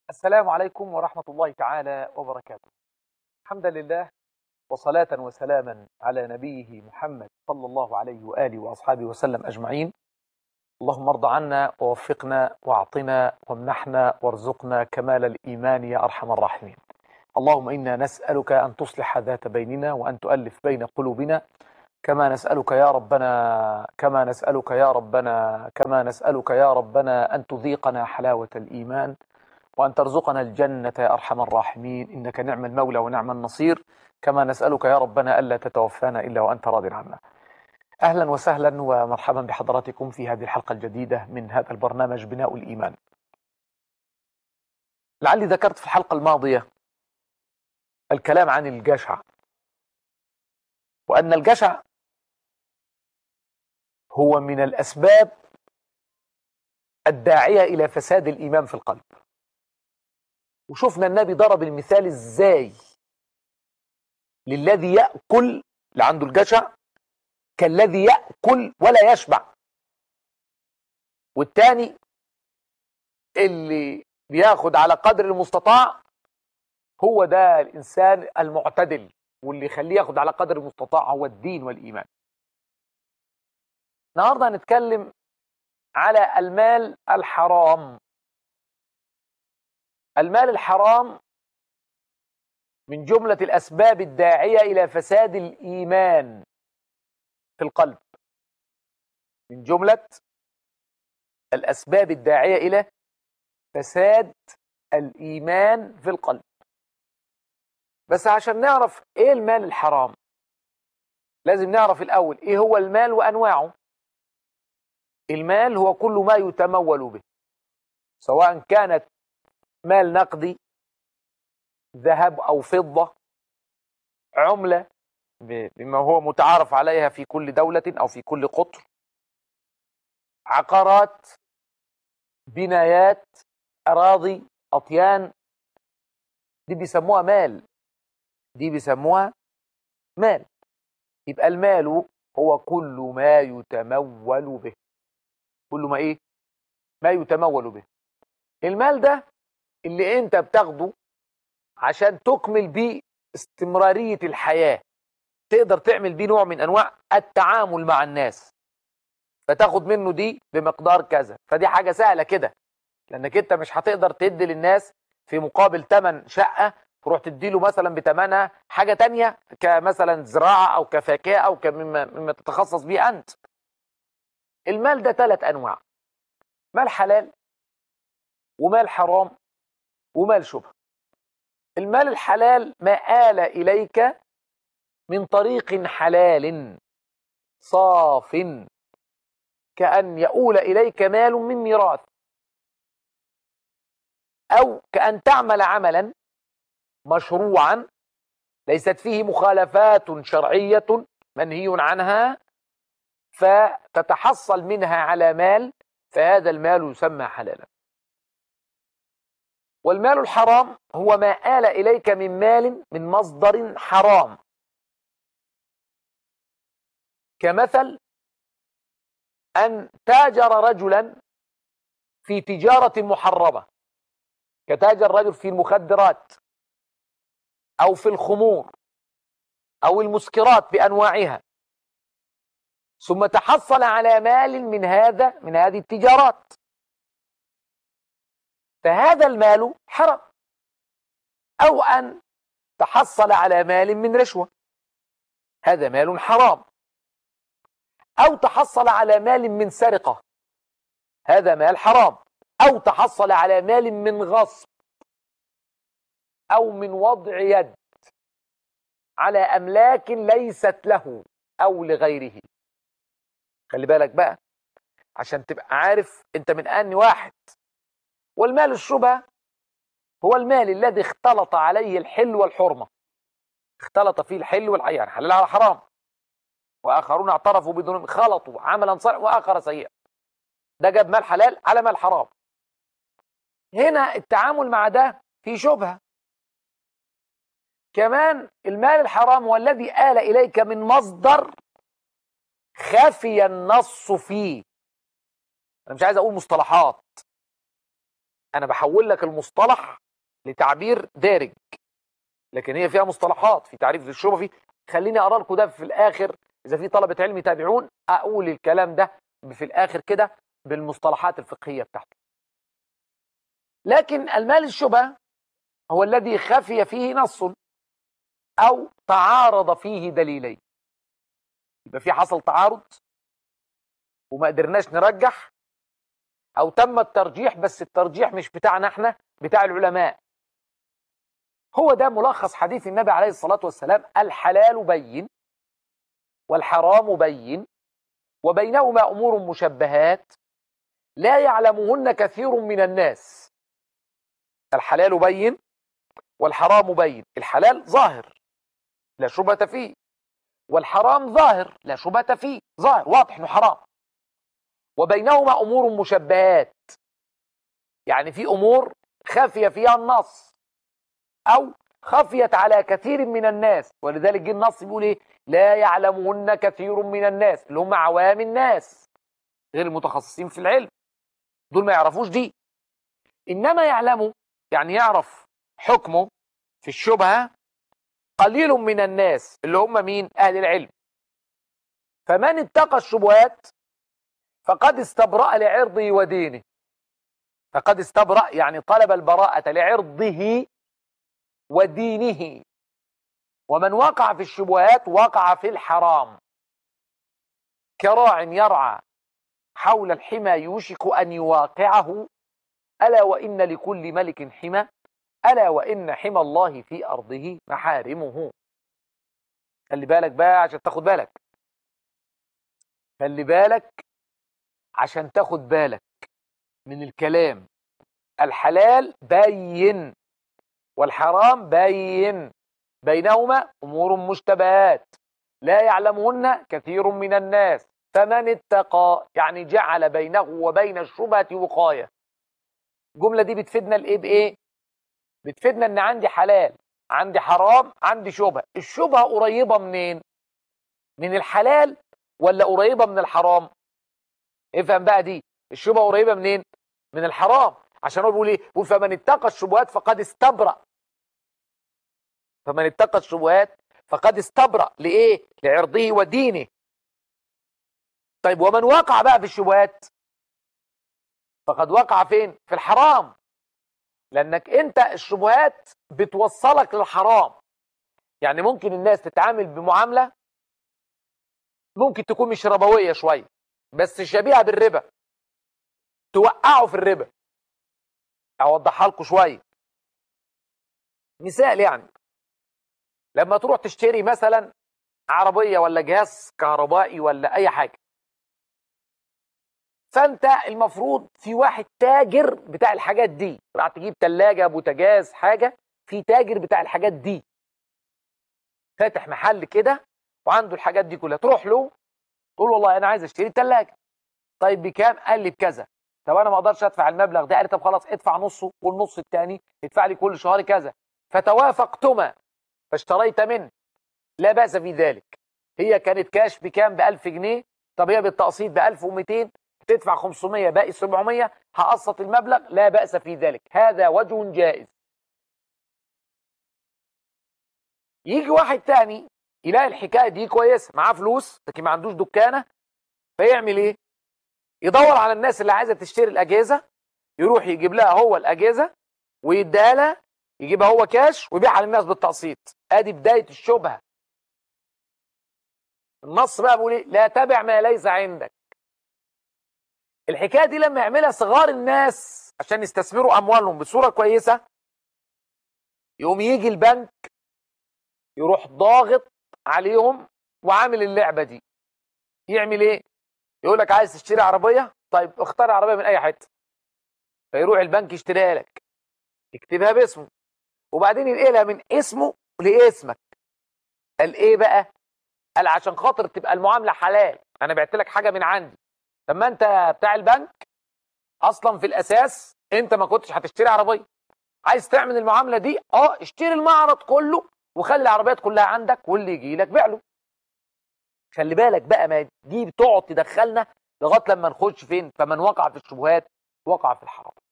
السلام عليكم ورحمة الله تعالى وبركاته حمدا لله وصلاة وسلاما على نبيه محمد صلى الله عليه وآله وأصحابه وسلم أجمعين اللهم ارض عنا ووفقنا واعطنا وامنحنا وارزقنا كمال الإيمان يا أرحم الراحمين اللهم إنا نسألك أن تصلح ذات بيننا وأن تؤلف بين قلوبنا كما نسألك يا ربنا كما نسألك يا ربنا كما نسألك يا ربنا أن تذيقنا حلاوة الإيمان وأن ترزقنا الجنة يا أرحم الراحمين إنك نعم المولى ونعم النصير كما نسألك يا ربنا ألا تتوفانا إلا وأنت راض عنا أهلا وسهلا ومرحبا بحضراتكم في هذه الحلقة الجديدة من هذا البرنامج بناء الإيمان لعلي ذكرت في الحلقة الماضية الكلام عن الجشع وأن الجشع هو من الأسباب الداعية إلى فساد الإيمان في القلب وشفنا النبي ضرب المثال ازاي للذي يأكل اللي عنده الجشع كالذي يأكل ولا يشبع والتاني اللي بياخد على قدر المستطاع هو ده الإنسان المعتدل واللي يخليه ياخد على قدر المستطاع هو الدين والإيمان النهارده هنتكلم على المال الحرام المال الحرام من جملة الأسباب الداعية إلى فساد الإيمان في القلب من جملة الأسباب الداعية إلى فساد الإيمان في القلب بس عشان نعرف إيه المال الحرام لازم نعرف الأول إيه هو المال وأنواعه المال هو كل ما يتمول به سواء كانت مال نقدي ذهب أو فضة عملة بما هو متعارف عليها في كل دولة أو في كل قطر عقارات بنايات أراضي أطيان دي بيسموها مال دي بيسموها مال يبقى المال هو كل ما يتمول به كل ما ايه ما يتمول به المال ده اللي انت بتاخده عشان تكمل بيه استمرارية الحياة تقدر تعمل بيه نوع من انواع التعامل مع الناس فتاخد منه دي بمقدار كذا فدي حاجة سهلة كده لانك انت مش هتقدر تدي للناس في مقابل ثمن شقة تروح تديله مثلا بثمنها حاجة تانية كمثلا زراعة او كفاكهة او كمما مما تتخصص بيه انت المال ده ثلاث انواع مال حلال ومال حرام ومال شبه المال الحلال ما آل إليك من طريق حلال صاف كأن يؤول إليك مال من ميراث أو كأن تعمل عملا مشروعا ليست فيه مخالفات شرعية منهي عنها فتتحصل منها على مال فهذا المال يسمى حلالا والمال الحرام هو ما آل إليك من مال من مصدر حرام كمثل أن تاجر رجلا في تجارة محرمة كتاجر رجل في المخدرات أو في الخمور أو المسكرات بأنواعها ثم تحصل على مال من هذا من هذه التجارات فهذا المال حرام أو أن تحصل على مال من رشوة هذا مال حرام أو تحصل على مال من سرقة هذا مال حرام أو تحصل على مال من غصب أو من وضع يد على أملاك ليست له أو لغيره خلي بالك بقى عشان تبقى عارف انت من أني واحد والمال الشبهة هو المال الذي اختلط عليه الحل والحرمة اختلط فيه الحل والحرام يعني حلال على حرام وآخرون اعترفوا بذنوب خلطوا عملا صالحا وآخر سيئا ده جاب مال حلال على مال حرام هنا التعامل مع ده في شبهة كمان المال الحرام هو الذي آل إليك من مصدر خفي النص فيه أنا مش عايز أقول مصطلحات انا بحول لك المصطلح لتعبير دارج لكن هي فيها مصطلحات في تعريف للشبهه في خليني اقرا لكم ده في الاخر اذا في طلبه علم يتابعون اقول الكلام ده في الاخر كده بالمصطلحات الفقهيه بتاعته لكن المال الشبهه هو الذي خفي فيه نص او تعارض فيه دليلين يبقى في حصل تعارض وما قدرناش نرجح او تم الترجيح بس الترجيح مش بتاعنا احنا بتاع العلماء هو ده ملخص حديث النبي عليه الصلاة والسلام الحلال بين والحرام بين وبينهما أمور مشبهات لا يعلمهن كثير من الناس الحلال بين والحرام بين الحلال ظاهر لا شبهة فيه والحرام ظاهر لا شبهة فيه ظاهر واضح انه حرام وبينهما امور مشبهات يعني في امور خافيه فيها النص او خفيت على كثير من الناس ولذلك جه النص بيقول ايه لا يعلمهن كثير من الناس اللي هم عوام الناس غير المتخصصين في العلم دول ما يعرفوش دي انما يعلموا يعني يعرف حكمه في الشبهه قليل من الناس اللي هم مين اهل العلم فمن اتقى الشبهات فقد استبرأ لعرضه ودينه فقد استبرأ يعني طلب البراءة لعرضه ودينه ومن وقع في الشبهات وقع في الحرام كراع يرعى حول الحمى يوشك أن يواقعه ألا وإن لكل ملك حمى ألا وإن حمى الله في أرضه محارمه خلي بالك بقى عشان تاخد بالك خلي بالك عشان تاخد بالك من الكلام الحلال بين والحرام بين بينهما أمور مشتبهات لا يعلمهن كثير من الناس فمن اتقى يعني جعل بينه وبين الشبهة وقاية الجملة دي بتفيدنا الايه بايه بتفيدنا ان عندي حلال عندي حرام عندي شبهة الشبهة قريبة منين من الحلال ولا قريبة من الحرام افهم بقى دي الشبهة قريبة منين من الحرام عشان هو بيقول ايه بيقول فمن اتقى الشبهات فقد استبرأ فمن اتقى الشبهات فقد استبرأ لايه لعرضه ودينه طيب ومن وقع بقى في الشبهات فقد وقع فين في الحرام لانك انت الشبهات بتوصلك للحرام يعني ممكن الناس تتعامل بمعامله ممكن تكون مش ربويه شويه بس شبيهه بالربا توقعه في الربا اوضحها لكم شويه مثال يعني لما تروح تشتري مثلا عربيه ولا جهاز كهربائي ولا اي حاجه فانت المفروض في واحد تاجر بتاع الحاجات دي راح تجيب ثلاجه بوتاجاز حاجه في تاجر بتاع الحاجات دي فاتح محل كده وعنده الحاجات دي كلها تروح له تقول والله انا عايز اشتري ثلاجه طيب بكام قال لي بكذا طب انا ما اقدرش ادفع المبلغ ده قال لي طب خلاص ادفع نصه والنص الثاني ادفع لي كل شهر كذا فتوافقتما فاشتريت منه لا باس في ذلك هي كانت كاش بكام ب 1000 جنيه طب هي بالتقسيط ب 1200 تدفع 500 باقي 700 هقسط المبلغ لا بأس في ذلك هذا وجه جائز يجي واحد تاني يلاقي الحكايه دي كويسه معاه فلوس لكن ما عندوش دكانه فيعمل ايه يدور على الناس اللي عايزه تشتري الاجهزه يروح يجيب لها هو الاجهزه ويديها لها يجيبها هو كاش ويبيعها للناس بالتقسيط ادي بدايه الشبهه النص بقى بيقول ايه لا تبع ما ليس عندك الحكايه دي لما يعملها صغار الناس عشان يستثمروا اموالهم بصوره كويسه يقوم يجي البنك يروح ضاغط عليهم وعامل اللعبه دي يعمل ايه يقول لك عايز تشتري عربيه طيب اختار عربيه من اي حته فيروح البنك يشتريها لك يكتبها باسمه وبعدين ينقلها من اسمه لاسمك قال ايه بقى قال عشان خاطر تبقى المعامله حلال انا بعت لك حاجه من عندي لما انت بتاع البنك اصلا في الاساس انت ما كنتش هتشتري عربيه عايز تعمل المعامله دي اه اشتري المعرض كله وخلي العربيات كلها عندك واللي يجي لك بيع له خلي بالك بقى ما دي بتقعد تدخلنا لغايه لما نخش فين فمن وقع في الشبهات وقع في الحرام